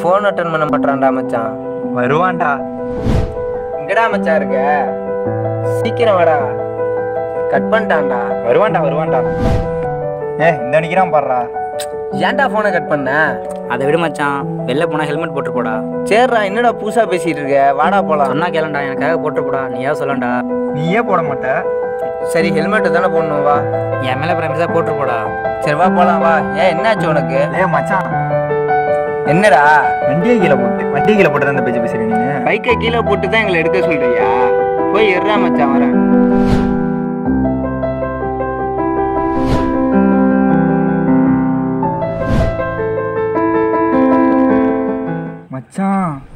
phone attend பண்ண மாட்டான்டா மச்சான் வருவான்டா எங்கடா மச்சான் இருக்க சீக்கிரம் வாடா கட் பண்ணிட்டான்டா வருவான்டா வருவான்டா ஏ இந்த நிக்கிறான் பாடுறா ஏன்டா ஃபோனை கட் பண்ண அதை விடு மச்சான் வெளில போனால் ஹெல்மெட் போட்டு போடா சரிடா என்னடா புதுசா பேசிட்டு இருக்க வாடா போலாம் சொன்னா கேளண்டா எனக்காக போட்டு போடா நீ ஏன் சொல்லண்டா நீயே போட மாட்ட சரி ஹெல்மெட் தானே போடணும் வா என் மேலே ப்ரைமஸாக போட்டு போடா சரி வா போலாம் வா ஏன் என்னாச்சு உனக்கு ஏ மச்சான் என்னடா வண்டியை கீழே போட்டு வண்டியை கீழே போட்டு தான் இந்த பேச்சு பேசுறீங்க நீங்க பைக்கை கீழே போட்டு தான் எங்களை எடுக்க சொல்றியா போய் எறா மச்சான் வரேன் மச்சான்